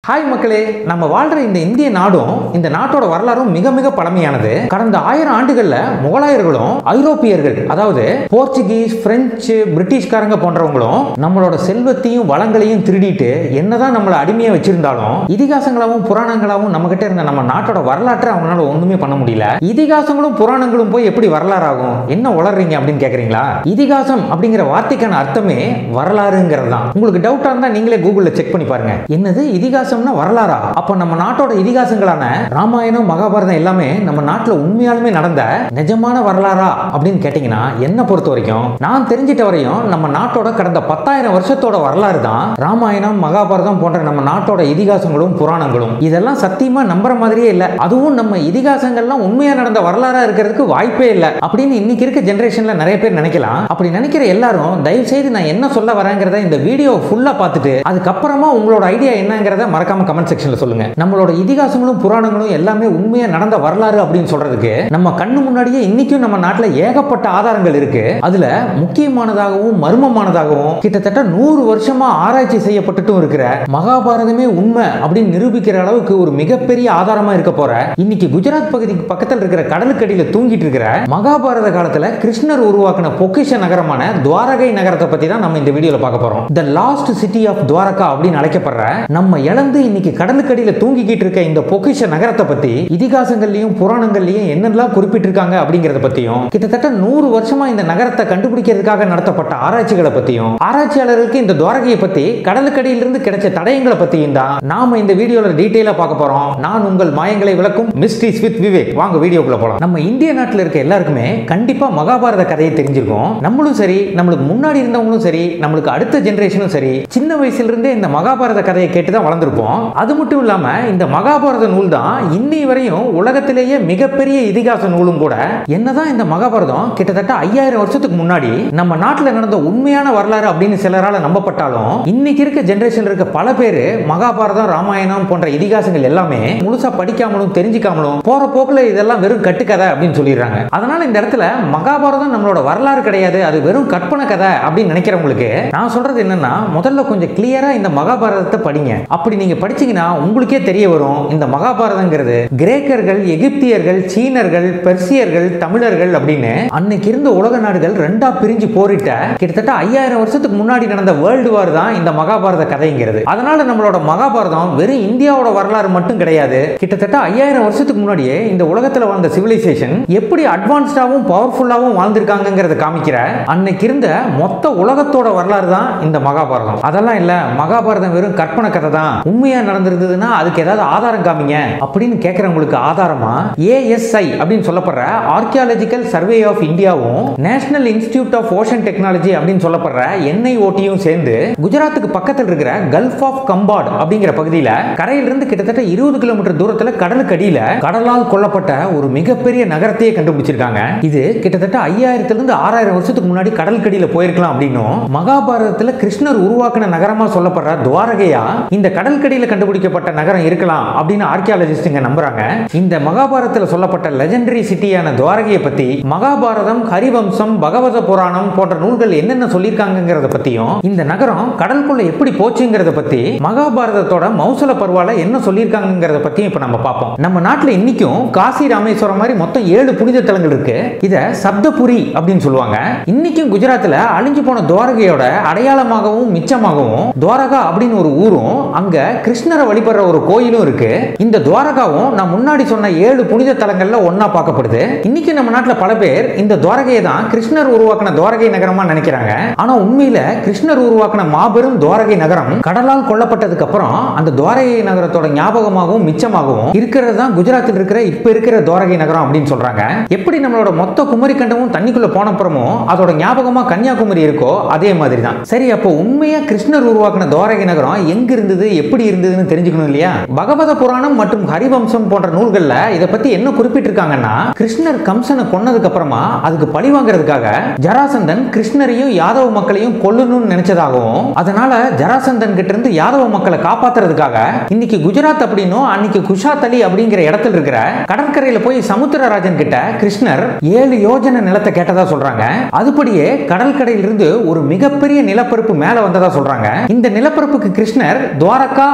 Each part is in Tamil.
ஹாய் மக்களே நம்ம வாழ்ற இந்த இந்திய நாடும் இந்த நாட்டோட வரலாறும் மிக மிக பழமையானது கடந்த ஆயிரம் ஆண்டுகள்ல முகலாயர்களும் ஐரோப்பியர்கள் அதாவது போர்ச்சுகீஸ் பிரெஞ்சு பிரிட்டிஷ்காரங்க போன்றவங்களும் நம்மளோட செல்வத்தையும் வளங்களையும் திருடிட்டு என்னதான் நம்மளை அடிமையா வச்சிருந்தாலும் இதிகாசங்களாவும் புராணங்களாவும் நம்ம கிட்ட இருந்த நம்ம நாட்டோட வரலாற்றை அவங்களால ஒண்ணுமே பண்ண முடியல இதிகாசங்களும் புராணங்களும் போய் எப்படி வரலாறு ஆகும் என்ன உளறீங்க அப்படின்னு கேக்குறீங்களா இதிகாசம் அப்படிங்கிற வார்த்தைக்கான அர்த்தமே வரலாறுங்கிறது தான் உங்களுக்கு டவுட்டா இருந்தா நீங்களே கூகுள்ல செக் பண்ணி பாருங்க என்னது இதிகாசம்னா வரலாறா அப்ப நம்ம நாட்டோட இதிகாசங்களான ராமாயணம் மகாபாரதம் எல்லாமே நம்ம நாட்டுல உண்மையாலுமே நடந்த நிஜமான வரலாறா அப்படின்னு கேட்டீங்கன்னா என்ன பொறுத்த வரைக்கும் நான் தெரிஞ்சிட்ட வரையும் நம்ம நாட்டோட கடந்த பத்தாயிரம் வருஷத்தோட வரலாறு தான் ராமாயணம் மகாபாரதம் போன்ற நம்ம நாட்டோட இதிகாசங்களும் புராணங்களும் இதெல்லாம் சத்தியமா நம்புற மாதிரியே இல்ல அதுவும் நம்ம இதிகாசங்கள்லாம் உண்மையா நடந்த வரலாறா இருக்கிறதுக்கு வாய்ப்பே இல்ல அப்படின்னு இன்னைக்கு இருக்க ஜெனரேஷன்ல நிறைய பேர் நினைக்கலாம் அப்படி நினைக்கிற எல்லாரும் தயவு செய்து நான் என்ன சொல்ல வரேங்கிறத இந்த வீடியோ ஃபுல்லா பார்த்துட்டு அதுக்கப்புறமா உங்களோட ஐடியா என்னங்கிறத மறக்காம கமெண்ட் செக்ஷன்ல சொல்லுங்க நம்மளோட இதிகாசங்களும் புராணங்களும் எல்லாமே உண்மையா நடந்த வரலாறு அப்படின்னு சொல்றதுக்கு நம்ம கண்ணு முன்னாடியே இன்னைக்கும் நம்ம நாட்டுல ஏகப்பட்ட ஆதாரங்கள் இருக்கு அதுல முக்கியமானதாகவும் மர்மமானதாகவும் கிட்டத்தட்ட நூறு வருஷமா ஆராய்ச்சி செய்யப்பட்டுட்டும் இருக்கிற மகாபாரதமே உண்மை அப்படின்னு நிரூபிக்கிற அளவுக்கு ஒரு மிகப்பெரிய ஆதாரமா இருக்க போற இன்னைக்கு குஜராத் பகுதிக்கு பக்கத்தில் இருக்கிற கடலுக்கடியில தூங்கிட்டு இருக்கிற மகாபாரத காலத்துல கிருஷ்ணர் உருவாக்கின பொக்கிஷ நகரமான துவாரகை நகரத்தை பத்தி தான் நம்ம இந்த வீடியோல பார்க்க போறோம் the lost city of Dwarka அப்படின்னு அழைக்கப்படுற நம்ம இழந்து இன்னைக்கு கடலுக்கடியில தூங்கிக்கிட்டு இருக்க இந்த பொக்கிஷ நகரத்தை பத்தி இதிகாசங்கள்லயும் புராணங்கள்லயும் என்னெல்லாம் குறிப்பிட்டிருக்காங்க அப்படிங்கறத பத்தியும் கிட்டத்தட்ட நூறு வருஷமா இந்த நகரத்தை கண்டுபிடிக்கிறதுக்காக நடத்தப்பட்ட ஆராய்ச்சிகளை பத்தியும் ஆராய்ச்சியாளர்களுக்கு இந்த துவாரகையை பத்தி கடலுக்கடியிலிருந்து கிடைச்ச தடயங்களை பத்தியும் தான் நாம இந்த வீடியோல டீடைலா பார்க்க போறோம் நான் உங்கள் மாயங்களை விளக்கும் மிஸ்ட்ரிஸ் வித் விவேக் வாங்க வீடியோக்குள்ள போலாம் நம்ம இந்திய நாட்டில் இருக்க எல்லாருக்குமே கண்டிப்பா மகாபாரத கதையை தெரிஞ்சிருக்கும் நம்மளும் சரி நம்மளுக்கு முன்னாடி இருந்தவங்களும் சரி நம்மளுக்கு அடுத்த ஜெனரேஷனும் சரி சின்ன வயசுல இருந்தே இந்த மகாபாரத கதையை கேட்டு தான் வளர்ந்துருப்போம் அது மட்டும் இல்லாம இந்த மகாபாரத நூல் தான் இன்னி வரையும் உலகத்திலேயே மிகப்பெரிய இதிகாச நூலும் கூட என்னதான் இந்த மகாபாரதம் கிட்டத்தட்ட ஐயாயிரம் வருஷத்துக்கு முன்னாடி நம்ம நாட்டில் நடந்த உண்மையான வரலாறு அப்படின்னு சிலரால நம்பப்பட்டாலும் இன்னைக்கு இருக்க ஜெனரேஷன்ல இருக்க பல பேர் மகாபாரதம் ராமாயணம் போன்ற இதிகாசங்கள் எல்லாமே முழுசா படிக்காமலும் தெரிஞ்சுக்காமலும் போற போக்குல இதெல்லாம் வெறும் கட்டுக்கதை அப்படின்னு சொல்லிடுறாங்க அதனால இந்த இடத்துல மகாபாரதம் நம்மளோட வரலாறு கிடையாது அது வெறும் கற்பனை கதை அப்படின்னு நினைக்கிறவங்களுக்கு நான் சொல்றது என்னன்னா முதல்ல கொஞ்சம் கிளியரா இந்த மகாபாரதத்தை படிங்க அப்படி நீங்க படிச்சீங்கன்னா உங்களுக்கே தெரிய வரும் இந்த மகாபாரதங்கிறது கிரேக்கர்கள் எகிப்தியர்கள் சீனர்கள் பெர்சியர்கள் தமிழர்கள் அப்படின்னு அன்னைக்கு இருந்த உலக நாடுகள் ரெண்டா பிரிஞ்சு போரிட்ட கிட்டத்தட்ட ஐயாயிரம் வருஷத்துக்கு முன்னாடி நடந்த வேர்ல்டு வார் தான் இந்த மகாபாரத கதைங்கிறது அதனால நம்மளோட மகாபாரதம் வெறும் இந்தியாவோட வரலாறு மட்டும் கிடையாது கிட்டத்தட்ட ஐயாயிரம் வருஷத்துக்கு முன்னாடியே இந்த உலகத்துல வாழ்ந்த சிவிலைசேஷன் எப்படி அட்வான்ஸ்டாவும் பவர்ஃபுல்லாவும் வாழ்ந்திருக்காங்கிறத காமிக்கிற அன்னைக்கு இருந்த மொத்த உலகத்தோட வரலாறு தான் இந்த மகாபாரதம் அதெல்லாம் இல்ல மகாபாரதம் வெறும் கற்பனை கதை தான் உண்மையா நடந்திருந்ததுன்னா அதுக்கு ஏதாவது ஆதாரம் காமிங்க அப்படின்னு கேட்கறவங்களுக்கு ஆதாரமா ஏஎஸ்ஐ அப்படின்னு சொல்லப்படுற ஆர்கியாலஜிக்கல் சர்வே ஆஃப் இந்தியாவும் national institute of ocean technology அப்படின்னு சொல்லப்படுற என்ஐஓடியும் சேர்ந்து குஜராத்துக்கு பக்கத்தில் இருக்கிற கல்ஃப் ஆஃப் கம்பாட் அப்படிங்கிற பகுதியில் கரையிலிருந்து கிட்டத்தட்ட இருபது கிலோமீட்டர் தூரத்தில் கடலுக்கு அடியில கடலால் கொல்லப்பட்ட ஒரு மிகப்பெரிய நகரத்தையே கண்டுபிடிச்சிருக்காங்க இது கிட்டத்தட்ட ஐயாயிரத்துல இருந்து ஆறாயிரம் வருஷத்துக்கு முன்னாடி கடலுக்கடியில போயிருக்கலாம் அப்படின்னும் மகாபாரதத்துல கிருஷ்ணர் உருவாக்கின நகரமா சொல்லப்படுற துவாரகையா இந்த கடற்கடியில கண்டுபிடிக்கப்பட்ட நகரம் இருக்கலாம் அப்படின்னு ஆர்கியாலஜிஸ்டுங்க நம்புறாங்க இந்த மகாபாரதத்துல சொல்லப்பட்ட லெஜெண்டரி சிட்டியான துவாரகையை பத்தி மகாபாரதம் ஹரிவம்சம் பகவத புராணம் போன்ற நூல்கள் என்னென்ன சொல்லியிருக்காங்கிறத பத்தியும் இந்த நகரம் கடலுக்குள்ள எப்படி போச்சுங்கிறத பத்தி மகாபாரதத்தோட மௌசல பருவால என்ன சொல்லியிருக்காங்கிறத பத்தியும் இப்ப நம்ம பார்ப்போம் நம்ம நாட்டுல இன்னைக்கும் காசி ராமேஸ்வரம் மாதிரி மொத்தம் ஏழு புனித தலங்கள் இருக்கு இத சப்தபுரி அப்படின்னு சொல்லுவாங்க இன்னைக்கும் குஜராத்ல அழிஞ்சு போன துவாரகையோட அடையாளமாகவும் மிச்சமாகவும் துவாரகா அப்படின்னு ஒரு ஊரும் அங்க கிருஷ்ணரை வழிபடுற ஒரு கோயிலும் இருக்கு இந்த துவாரகாவும் நான் முன்னாடி சொன்ன ஏழு புனித தலங்கள்ல ஒன்னா பார்க்கப்படுது இன்னைக்கு நம்ம நாட்டுல பல பேர் இந்த துவாரகையை தான் கிருஷ்ணர் உருவாக்கின துவாரகை நகரமா நினைக்கிறாங்க ஆனா உண்மையில கிருஷ்ணர் உருவாக்கின மாபெரும் துவாரகை நகரம் கடலால் கொல்லப்பட்டதுக்கு அப்புறம் அந்த துவாரகை நகரத்தோட ஞாபகமாகவும் மிச்சமாகவும் இருக்கிறது தான் குஜராத்தில் இருக்கிற இப்ப இருக்கிற துவாரகை நகரம் அப்படின்னு சொல்றாங்க எப்படி நம்மளோட மொத்த குமரி கண்டமும் தண்ணிக்குள்ள போன அப்புறமும் அதோட ஞாபகமா கன்னியாகுமரி இருக்கோ அதே மாதிரி தான் சரி அப்போ உண்மையா கிருஷ்ணர் உருவாக்கின துவாரகை நகரம் எங்க இருந்தது எப்படி இருந்ததுன்னு தெரிஞ்சுக்கணும் இல்லையா பகவத புராணம் மற்றும் ஹரிவம்சம் போன்ற நூல்கள்ல இதை பத்தி என்ன குறிப்பிட்டிருக்காங்கன்னா கிருஷ்ணர் கம்சனை கொன்னதுக்கு அப்புறமா அதுக்கு பழி வாங்குறதுக்காக ஜராசந்தன் கிருஷ்ணரையும் யாதவ மக்களையும் கொல்லணும்னு நினைச்சதாகவும் அதனால ஜராசந்தன் கிட்ட இருந்து யாதவ மக்களை காப்பாத்துறதுக்காக இன்னைக்கு குஜராத் அப்படின்னும் அன்னைக்கு குஷாத் அலி அப்படிங்கிற இடத்துல இருக்கிற கடற்கரையில போய் சமுத்திரராஜன் கிட்ட கிருஷ்ணர் ஏழு யோஜனை நிலத்தை கேட்டதா சொல்றாங்க அதுபடியே கடற்கரையிலிருந்து ஒரு மிகப்பெரிய நிலப்பரப்பு மேல வந்ததா சொல்றாங்க இந்த நிலப்பரப்புக்கு கிருஷ்ணர் துவாரகா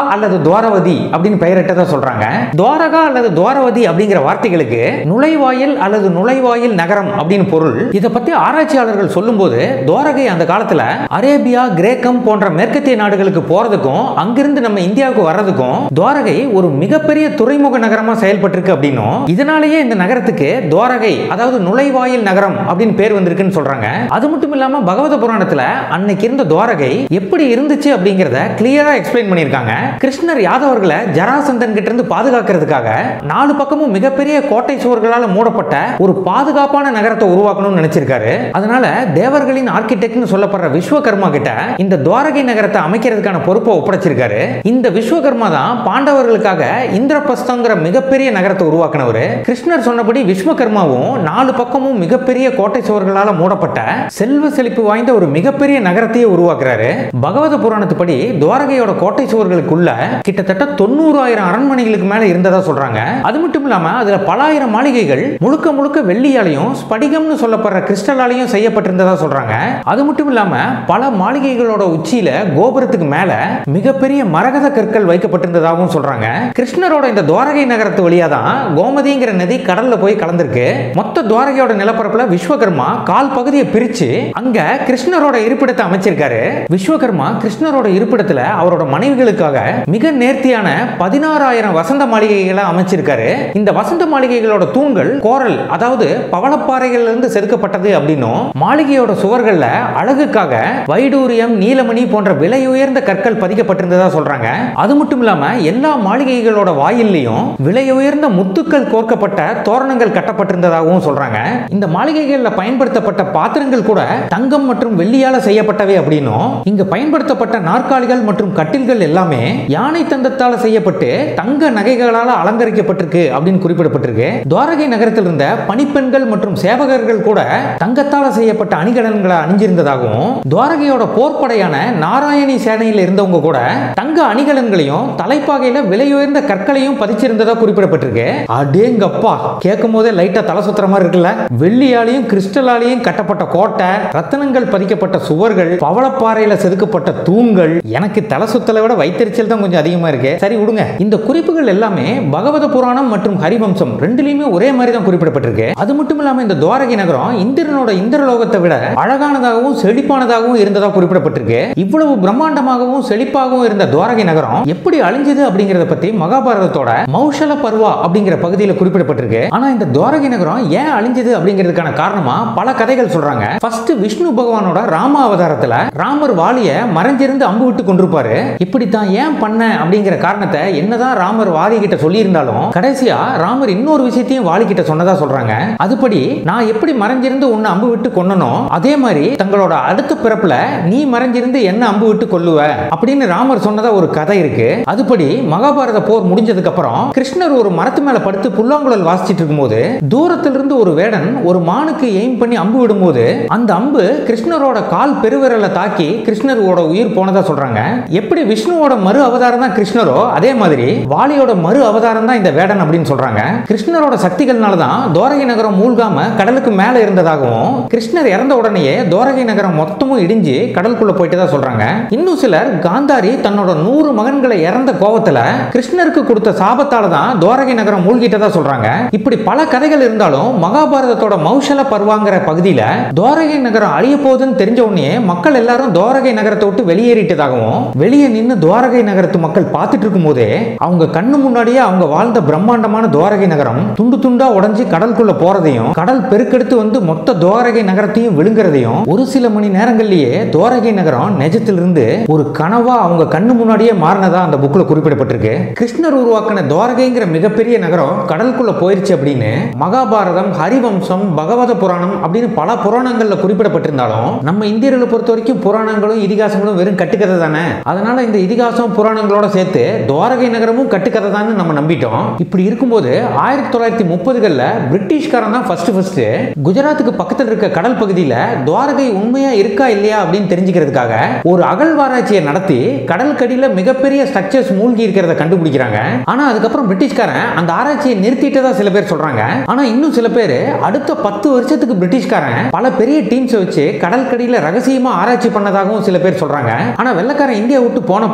அல்லது துவாரவதி அப்படின்னு பெயரிட்டதா சொல்றாங்க துவாரகா அல்லது துவாரவதி அப்படிங்கிற வார்த்தைகளுக்கு நுழைவாயில் அல்லது நுழைவாயில் நகரம் அப்படின்னு பொருள் இதை பத்தி ஆராய்ச்சியாளர்கள் சொல்லும்போது துவாரகை அந்த காலத்துல அரேபியா கிரேக்கம் போன்ற மேற்கத்திய நாடுகளுக்கு போறதுக்கும் அங்கிருந்து நம்ம இந்தியாவுக்கு வர்றதுக்கும் துவாரகை ஒரு மிகப்பெரிய துறைமுக நகரமா செயல்பட்டிருக்கு அப்படின்னும் இதனாலேயே இந்த நகரத்துக்கு துவாரகை அதாவது நுழைவாயில் நகரம் அப்படின்னு பேர் வந்திருக்குன்னு சொல்றாங்க அது மட்டும் இல்லாம பகவத புராணத்துல அன்னைக்கு இருந்த துவாரகை எப்படி இருந்துச்சு அப்படிங்கறத கிளியரா எக்ஸ்பிளைன் பண்ணியிருக்காங்க கிருஷ்ணர் யாதவர்களை ஜராசந்தன் கிட்ட இருந்து பாதுகாக்கிறதுக்காக நாலு பக்கமும் மிகப்பெரிய கோட்டை சுவர்களால் மூடப்பட்ட ஒரு பாதுகாப்பான நகரத்தை உருவாக்கணும்னு நினைச்சிருக்காரு அதனால தேவர்களின் ஆர்கிடெக்ட்னு சொல்லப்படுற விஸ்வகர்மா கிட்ட இந்த துவாரகை நகரத்தை அமைக்கிறதுக்கான பொறுப்பை ஒப்படைச்சிருக்காரு இந்த விஸ்வகர்மா தான் பாண்டவர்களுக்காக இந்திரபஸ்தங்கிற மிகப்பெரிய நகரத்தை உருவாக்கினவர் கிருஷ்ணர் சொன்னபடி விஸ்வகர்மாவும் நாலு பக்கமும் மிகப்பெரிய கோட்டை சுவர்களால் மூடப்பட்ட செல்வ செழிப்பு வாய்ந்த ஒரு மிகப்பெரிய நகரத்தையே உருவாக்குறாரு பகவத புராணத்துப்படி துவாரகையோட கோட்டை சுவர்களுக்குள்ள கிட்டத்தட்ட தொண்ணூறாயிரம் அரண்மனைகளுக்கு மேல இருந்ததா சொல்றாங்க அது மட்டும் இல்லாம அதுல பல ஆயிரம் மாளிகைகள் முழுக்க முழுக்க வெள்ளியாலையும் ஸ்படிகம்னு சொல்லப்படுற கிறிஸ்டலாலையும் செய்யப்பட்டிருந்ததா சொல்றாங்க அது மட்டும் இல்லாம பல மாளிகைகளோட உச்சியில கோபுரத்துக்கு மேல மிகப்பெரிய மரகத கற்கள் வைக்கப்பட்டிருந்ததாகவும் சொல்றாங்க கிருஷ்ணரோட இந்த துவாரகை நகரத்து வழியா தான் கோமதிங்கிற நதி கடல்ல போய் கலந்திருக்கு மொத்த துவாரகையோட நிலப்பரப்புல விஸ்வகர்மா கால் பகுதியை பிரிச்சு அங்க கிருஷ்ணரோட இருப்பிடத்தை அமைச்சிருக்காரு விஸ்வகர்மா கிருஷ்ணரோட இருப்பிடத்துல அவரோட மனைவிகளுக்காக மிக நேர்த்தியான பதினாறாயிரம் வசந்த மாளிகைகளை அமைச்சிருக்காரு இந்த வசந்த மாளிகைகளோட தூண்கள் கோரல் அதாவது பவளப்பாறைகள்ல இருந்து செதுக்கப்பட்டது அப்படின்னும் மாளிகையோட சுவர்கள்ல அழகுக்காக வைடூரியம் நீலமணி போன்ற விலை உயர்ந்த கற்கள் பதிக்கப்பட்டிருந்ததா சொல்றாங்க அது மட்டும் இல்லாம எல்லா மாளிகைகளோட வாயில்லையும் விலை உயர்ந்த முத்துக்கள் கோர்க்கப்பட்ட தோரணங்கள் கட்டப்பட்டிருந்ததாகவும் சொல்றாங்க இந்த மாளிகைகள்ல பயன்படுத்தப்பட்ட பாத்திரங்கள் கூட தங்கம் மற்றும் வெள்ளியால செய்யப்பட்டவை அப்படின்னும் இங்க பயன்படுத்தப்பட்ட நாற்காலிகள் மற்றும் கட்டில்கள் எல்லாமே யானை தந்தத்தால செய்யப்பட்டு தங்க நகைகளால அலங்கரிக்கப்பட்டிருக்கு அப்படின்னு குறிப்பிடப்பட்டிருக்கு துவாரகை நகரத்தில் இருந்த பணிப்பெண்கள் மற்றும் சேவகர்கள் கூட தங்கத்தால செய்யப்பட்ட அணிகலன்களை அணிஞ்சிருந்ததாகவும் துவாரகையோட போர்ப்படையான நாராயணி சேனையில் இருந்தவங்க கூட தங்க அணிகலன்களையும் தலைப்பாகையில விலையுயர்ந்த கற்களையும் பதிச்சிருந்ததா குறிப்பிடப்பட்டிருக்கு அடேங்கப்பா கேட்கும் போதே லைட்டா தலை சுத்துற மாதிரி இருக்குல்ல வெள்ளியாலையும் கிறிஸ்டலாலையும் கட்டப்பட்ட கோட்டை ரத்தனங்கள் பதிக்கப்பட்ட சுவர்கள் பவளப்பாறையில செதுக்கப்பட்ட தூண்கள் எனக்கு தலை சுத்தலை விட வைத்தறிச்சல் தான் கொஞ்சம் அதிகமா இருக்கு சரி விடுங்க இந்த குறிப்புகள் எல்லாமே பகவத புராணம் மற்றும் ஹரிவம்சம் ரெண்டுலயுமே ஒரே மாதிரி தான் குறிப்பிடப்பட்டிருக்கு அது மட்டும் இல்லாம இந்த துவாரகை நகரம் இந்திரனோட இந்திரலோகத்தை விட அழகானதாகவும் செழிப்பானதாகவும் இருந்ததா குறிப்பிடப்பட்டிருக்கு இவ்வளவு பிரம்மாண்டமாகவும் செழிப்பாகவும் இருந்த துவாரகை நகரம் எப்படி அழிஞ்சது அப்படிங்கறத பத்தி மகாபாரதத்தோட மௌஷல பர்வா அப்படிங்கிற பகுதியில் குறிப்பிடப்பட்டிருக்கு ஆனா இந்த துவாரகை நகரம் ஏன் அழிஞ்சது அப்படிங்கிறதுக்கான காரணமா பல கதைகள் சொல்றாங்க ஃபர்ஸ்ட் விஷ்ணு பகவானோட ராம அவதாரத்துல ராமர் வாலிய மறைஞ்சிருந்து அம்பு விட்டு கொண்டிருப்பாரு இப்படித்தான் ஏன் பண்ண அப்படிங்கிற காரணத்தை என்னதான் ராமர் வாலி கிட்ட சொல்லியிருந்தாலும் கடைசியா ராமர் இன்னொரு விஷயத்தையும் வாலி கிட்ட சொன்னதா சொல்றாங்க அதுபடி நான் எப்படி மறைஞ்சிருந்து உன்னை அம்பு விட்டு கொன்னனோ அதே மாதிரி தங்களோட அடுத்த பிறப்புல நீ மறைஞ்சிருந்து என்ன அம்பு விட்டு கொல்லுவ அப்படின்னு ராமர் சொன்னதா ஒரு கதை இருக்கு அதுபடி மகாபாரத போர் முடிஞ்சதுக்கு அப்புறம் கிருஷ்ணர் ஒரு மரத்து மேல படுத்து புல்லாங்குழல் வாசிச்சிட்டு இருக்கும்போது தூரத்திலிருந்து ஒரு வேடன் ஒரு மானுக்கு எய்ம் பண்ணி அம்பு விடும்போது அந்த அம்பு கிருஷ்ணரோட கால் பெருவிரலை தாக்கி கிருஷ்ணரோட உயிர் போனதா சொல்றாங்க எப்படி விஷ்ணுவோட மறு அவதாரம் தான் கிருஷ்ணரோ அதே மாதிரி வாலியோட மறு அவதாரம் தான் இந்த வேடன் அப்படின்னு சொல்றாங்க கிருஷ்ணரோட சக்திகள்னால தான் துவாரகை நகரம் மூழ்காம கடலுக்கு மேல இருந்ததாகவும் கிருஷ்ணர் இறந்த உடனேயே துவாரகை நகரம் மொத்தமும் இடிஞ்சு கடலுக்குள்ள போயிட்டதா சொல்றாங்க இன்னும் சிலர் காந்தாரி தன்னோட நூறு மகன்களை இறந்த கோவத்துல கிருஷ்ணருக்கு கொடுத்த சாபத்தால தான் துவாரகை நகரம் மூழ்கிட்டதா சொல்றாங்க இப்படி பல கதைகள் இருந்தாலும் மகாபாரதத்தோட மௌஷல பர்வாங்கிற பகுதியில துவாரகை நகரம் அழிய போகுதுன்னு தெரிஞ்ச உடனே மக்கள் எல்லாரும் துவாரகை நகரத்தை விட்டு வெளியேறிட்டதாகவும் வெளியே நின்று துவாரகை நகரத்து மக்கள் பார்த்துட்டு இருக்கும் போதே அவங்க கண்ணு முன்னாடியே அவங்க வாழ்ந்த பிரம்மாண்டமான துவாரகை நகரம் துண்டு துண்டா உடைஞ்சு கடலுக்குள்ள போறதையும் கடல் பெருக்கெடுத்து வந்து மொத்த துவாரகை நகரத்தையும் விழுங்குறதையும் ஒரு சில மணி நேரங்கள்லயே துவாரகை நகரம் நிஜத்திலிருந்து ஒரு கனவா அவங்க கண்ணு முன்னாடியே மாறினதா அந்த புக்ல குறிப்பிடப்பட்டிருக்கு கிருஷ்ணர் உருவாக்கின துவாரகைங்கிற மிகப்பெரிய நகரம் கடலுக்குள்ள போயிருச்சு அப்படின்னு மகாபாரதம் ஹரிவம்சம் பகவத புராணம் அப்படின்னு பல புராணங்கள்ல குறிப்பிடப்பட்டிருந்தாலும் நம்ம இந்தியர்களை பொறுத்த வரைக்கும் புராணங்களும் இதிகாசங்களும் வெறும் கட்டுக்கதை தானே அதனால இந்த இதிகாசம் புராணங்களோட சேர்த்து துவாரகை நகரமும் கட்டுக்கதை தான் நம்ம நம்பிட்டோம் இப்படி இருக்கும்போது ஆயிரத்தி தொள்ளாயிரத்தி முப்பதுகளில் பிரிட்டிஷ்காரன் தான் ஃபர்ஸ்ட் ஃபர்ஸ்ட் குஜராத்துக்கு பக்கத்தில் இருக்க கடல் பகுதியில் துவாரகை உண்மையா இருக்கா இல்லையா அப்படின்னு தெரிஞ்சுக்கிறதுக்காக ஒரு அகழ்வாராய்ச்சியை நடத்தி கடலுக்கடியில் மிகப்பெரிய ஸ்ட்ரக்சர்ஸ் மூழ்கி இருக்கிறத கண்டுபிடிக்கிறாங்க ஆனா அதுக்கப்புறம் பிரிட்டிஷ்காரன் அந்த ஆராய்ச்சியை நிறுத்திட்டதா சில பேர் சொல்றாங்க ஆனா இன்னும் சில பேர் அடுத்த பத்து வருஷத்துக்கு பிரிட்டிஷ்காரன் பல பெரிய டீம்ஸை வச்சு கடற்கடியில் ரகசியமா ஆராய்ச்சி பண்ணதாகவும் சில பேர் சொல்றாங்க ஆனா வெள்ளக்காரன் இந்தியா விட்டு போனப்புறம்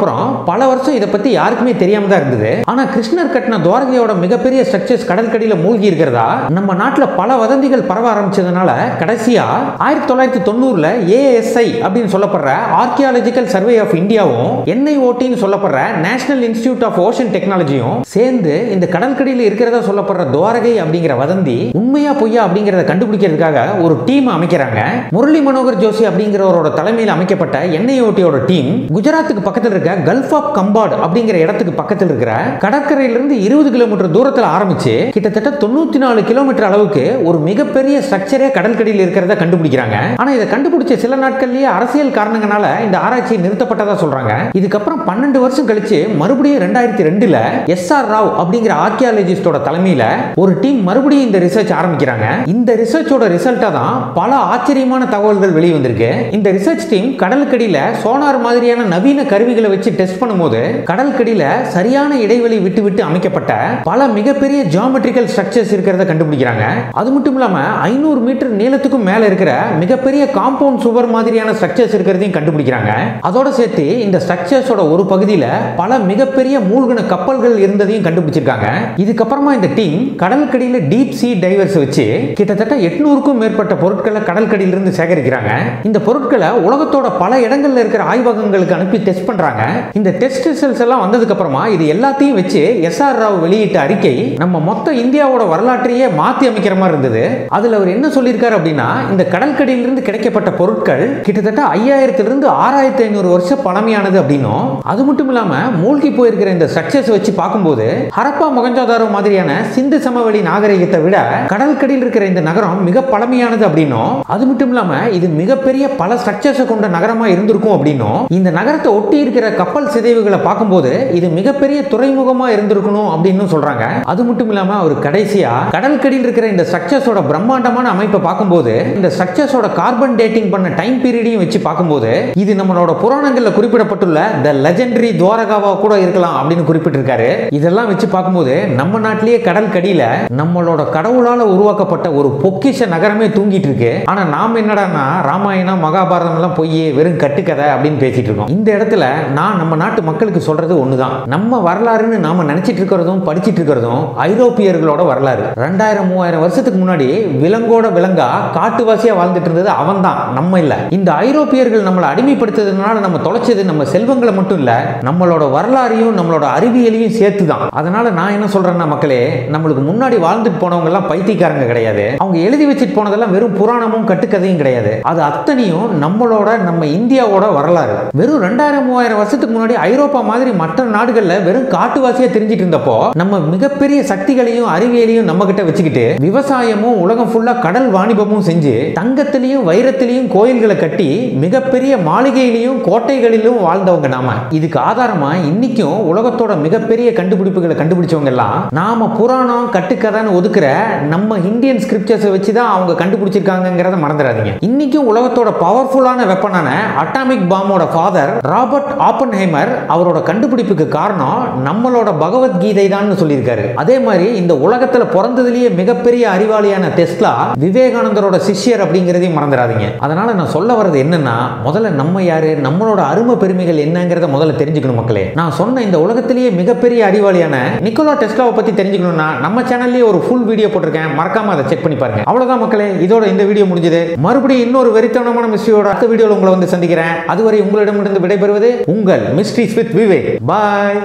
பல வருஷம் இதை பத்தி யாருக்குமே தெரியாம தான் இருந்தது ஆனா கிருஷ்ணர் கட்டின துவாரகையோட மிகப்பெரிய ஸ்ட்ரக்சர்ஸ் கடற்கடியில மூழ்கி இருக்கிறதா நம்ம நாட்டுல பல வதந்திகள் பரவ ஆரம்பிச்சதுனால கடைசியா ஆயிரத்தி தொள்ளாயிரத்தி தொண்ணூறுல ஏஎஸ்ஐ அப்படின்னு சொல்லப்படுற ஆர்கியாலஜிக்கல் சர்வே ஆஃப் இந்தியாவும் என்ஐஓடின்னு சொல்லப்படுற நேஷனல் இன்ஸ்டிடியூட் ஆஃப் ஓஷன் டெக்னாலஜியும் சேர்ந்து இந்த கடற்கடியில் இருக்கிறதா சொல்லப்படுற துவாரகை அப்படிங்கிற வதந்தி உண்மையா பொய்யா அப்படிங்கறத கண்டுபிடிக்கிறதுக்காக ஒரு டீம் அமைக்கிறாங்க முரளி மனோகர் ஜோஷி அப்படிங்கிறவரோட தலைமையில் அமைக்கப்பட்ட என்ஐஓடியோட டீம் குஜராத்துக்கு பக்கத்தில் இருக்க கல்ஃப் ஆஃப் கம்பாட் அப்படிங்கிற இடத்துக்கு பக்கத்தில் இருக்கிற கடற்கரையிலிருந்து இருபது கிலோமீட்டர் தூரத்தில் ஆரம்பிச்சு கிட்டத்தட்ட தொண்ணூத்தி நாலு கிலோமீட்டர் அளவுக்கு ஒரு மிகப்பெரிய ஸ்ட்ரக்சரே கடற்கடியில் இருக்கிறத கண்டுபிடிக்கிறாங்க ஆனா இதை கண்டுபிடிச்ச சில நாட்கள்லயே அரசியல் காரணங்களால இந்த ஆராய்ச்சி நிறுத்தப்பட்டதா சொல்றாங்க இதுக்கப்புறம் பன்னெண்டு வருஷம் கழிச்சு மறுபடியும் ரெண்டாயிரத்தி ரெண்டுல எஸ் ஆர் ராவ் அப்படிங்கிற ஆர்கியாலஜிஸ்டோட தலைமையில ஒரு டீம் மறுபடியும் இந்த ரிசர்ச் ஆரம்பிக்கிறாங்க இந்த ரிசர்ச்சோட ரிசல்ட்டா தான் பல ஆச்சரியமான தகவல்கள் வெளியே வந்திருக்கு இந்த ரிசர்ச் டீம் கடலுக்கடியில சோனார் மாதிரியான நவீன கருவிகளை வச்சு டெஸ்ட் பண்ணும்போது கடலுக்கடியில சரியான இடைவெளி விட்டு விட்டு அமைக்கப்பட்ட பல மிகப்பெரிய ஜியோமெட்ரிக்கல் ஸ்ட்ரக்சர்ஸ் இருக்கிறத கண்டுபிடிக்கிறாங்க அது மட்டும் இல்லாம ஐநூறு மீட்டர் நீளத்துக்கும் மேல இருக்கிற மிகப்பெரிய காம்பவுண்ட் சுவர் மாதிரியான ஸ்ட்ரக்சர்ஸ் இருக்கிறதையும் கண்டுபிடிக்கிறாங்க அதோட சேர்த்து இந்த ஸ்ட்ரக்சர்ஸோட ஒரு பகுதியில பல மிகப்பெரிய மூழ்கின கப்பல்கள் இருந்ததையும் கண்டுபிடிச்சிருக்காங்க இதுக்கப்புறமா இந்த டீம் கடற்கடியில டீப் சீ டைவர்ஸ் வச்சு கிட்டத்தட்ட எட்நூறுக்கும் மேற்பட்ட பொருட்களை கடற்கடியிலிருந்து சேகரிக்கிறாங்க இந்த பொருட்களை உலகத்தோட பல இடங்கள்ல இருக்கிற ஆய்வகங்களுக்கு அனுப்பி டெஸ்ட் பண்றாங்க இந்த டெஸ்ட் ரிசல்ட்ஸ் எல்லாம் வந்ததுக்கு அப்புறமா இது எல்லாத்தையும் வச்சு எஸ் ஆர் ராவ் வெளியிட்ட அறிக்கை நம்ம மொத்த இந்தியாவோட வரலாற்றையே மாத்தி அமைக்கிற மாதிரி இருந்தது அதுல அவர் என்ன சொல்லியிருக்காரு அப்படின்னா இந்த கடற்கடியிலிருந்து கிடைக்கப்பட்ட பொருட்கள் கிட்டத்தட்ட ஐயாயிரத்திலிருந்து ஆறாயிரத்தி ஐநூறு வருஷம் பழமையானது அப்படின்னும் அது மட்டும் இல்லாம மூழ்கி போயிருக்கிற இந்த ஸ்ட்ரக்சர்ஸ் வச்சு பார்க்கும்போது ஹரப்பா மொகஞ்சாதாரோ மாதிரியான சிந்து சமவெளி நாகரிகத்தை விட கடற்கடியில் இருக்கிற இந்த நகரம் மிக பழமையானது அப்படின்னும் அது மட்டும் இல்லாம இது மிகப்பெரிய பல ஸ்ட்ரக்சர்ஸை கொண்ட நகரமா இருந்திருக்கும் அப்படின்னும் இந்த நகரத்தை ஒட்டி இருக்கிற கப்பல் சிதைவுகளை பார்க்கும்போது இது மிகப்பெரிய துறைமுகமா இருந்திருக்கணும் அப்படின்னு சொல்றாங்க அது மட்டும் இல்லாம அவர் கடைசியா கடற்கடியில் இருக்கிற இந்த ஸ்ட்ரக்சர்ஸோட பிரம்மாண்டமான அமைப்பை பார்க்கும்போது இந்த ஸ்ட்ரக்சர்ஸோட கார்பன் டேட்டிங் பண்ண டைம் பீரியடையும் வச்சு பார்க்கும்போது இது நம்மளோட புராணங்கள்ல குறிப்பிடப்பட்டுள்ள த லெஜெண்டரி துவாரகாவா கூட இருக்கலாம் அப்படின்னு குறிப்பிட்டிருக்காரு இதெல்லாம் வச்சு பார்க்கும்போது நம்ம நாட்டிலேயே கடல் கடியில நம்மளோட கடவுளால உருவாக்கப்பட்ட ஒரு பொக்கிஷ நகரமே தூங்கிட்டு இருக்கு ஆனா நாம என்னடான்னா ராமாயணம் மகாபாரதம் எல்லாம் போய் வெறும் கட்டுக்கதை அப்படின்னு பேசிட்டு இருக்கோம் இந்த இடத்துல நான் நம்ம நாட்டு மக்களுக்கு சொல்றது ஒண்ணுதான் நம்ம வரலாறுன்னு நாம நினைச்சிட்டு இருக்கிறதும் படிச்சிட்டு இருக்கிறதும் ஐரோப்பியர்களோட வரலாறு ரெண்டாயிரம் மூவாயிரம் வருஷத்துக்கு முன்னாடி விலங்கோட விலங்கா காட்டுவாசியா வாழ்ந்துட்டு இருந்தது அவன் தான் நம்ம இல்ல இந்த ஐரோப்பியர்கள் நம்மளை அடிமைப்படுத்ததுனால நம்ம தொலைச்சது நம்ம செல்வங்களை மட்டும் இல்ல நம்மளோட வரலாறையும் நம்மளோட அறிவியலையும் சேர்த்து தான் அதனால நான் என்ன சொல்றேன்னா மக்களே நம்மளுக்கு முன்னாடி வாழ்ந்துட்டு போனவங்க எல்லாம் பைத்தியக்காரங்க கிடையாது அவங்க எழுதி வச்சுட்டு போனதெல்லாம் வெறும் புராணமும் கட்டுக்கதையும் கிடையாது அது அத்தனையும் நம்மளோட நம்ம இந்தியாவோட வரலாறு வெறும் ரெண்டாயிரம் மூவாயிரம் வருஷத்துக்கு முன்னாடி ஐரோப்பா மாதிரி மற்ற நாடுகள்ல வெறும் காட்டுவாசியா தெரிஞ்சிட்டு இருந்தப்போ நம்ம மிகப்பெரிய சக்திகளையும் அறிவியலையும் நம்ம கிட்ட வச்சுக்கிட்டு விவசாயமும் உலகம் ஃபுல்லா கடல் வாணிபமும் செஞ்சு தங்கத்திலையும் வைரத்திலையும் கோயில்களை கட்டி மிகப்பெரிய மாளிகையிலையும் கோட்டைகளிலும் வாழ்ந்தவங்க நாம இதுக்கு ஆதாரமா இன்னைக்கும் உலகத்தோட மிகப்பெரிய கண்டுபிடிப்புகளை கண்டுபிடிச்சவங்க எல்லாம் நாம புராணம் கட்டுக்கதைன்னு ஒதுக்குற நம்ம இந்தியன் ஸ்கிரிப்சர்ஸை வச்சு தான் அவங்க கண்டுபிடிச்சிருக்காங்கிறத மறந்துடாதீங்க இன்னைக்கும் உலகத்தோட பவர்ஃபுல்லான வெப்பனான அட்டாமிக் பாம்போட ஃபாதர் ராபர்ட் ஆப்பன்ஹைமர் அவரோட கண்டுபிடிப்புக்கு காரணம் நம்மளோட பகவத்கீதை தான் சொல்லியிருக்காரு அதே மாதிரி இந்த உலகத்துல பிறந்ததுலயே மிகப்பெரிய அறிவாளியான டெஸ்லா விவேகானந்தரோட சிஷ்யர் அப்படிங்கிறதையும் மறந்துடாதீங்க அதனால நான் சொல்ல வர்றது என்னன்னா முதல்ல நம்ம யாரு நம்மளோட அருமை பெருமைகள் என்னங்கிறத முதல்ல தெரிஞ்சுக்கணும் மக்களே நான் சொன்ன இந்த உலகத்திலேயே மிகப்பெரிய அறிவாளியான நிக்கோலா டெஸ்லாவை பத்தி தெரிஞ்சுக்கணும்னா நம்ம சேனல்லேயே ஒரு ஃபுல் வீடியோ போட்டிருக்கேன் மறக்காம அதை செக் பண்ணி பாருங்க அவ்வளவுதான் மக்களே இதோட இந்த வீடியோ முடிஞ்சது மறுபடியும் இன்னொரு வெறித்தனமான மிஸ்ட்ரியோட அடுத்த வீடியோவில் உங்களை வந்து சந்திக்கிறேன் அதுவரை உங்களிடமிருந்து விடைபெறுவது உங்கள் மிஸ்ட்ரிஸ் வித் விவேக் பாய்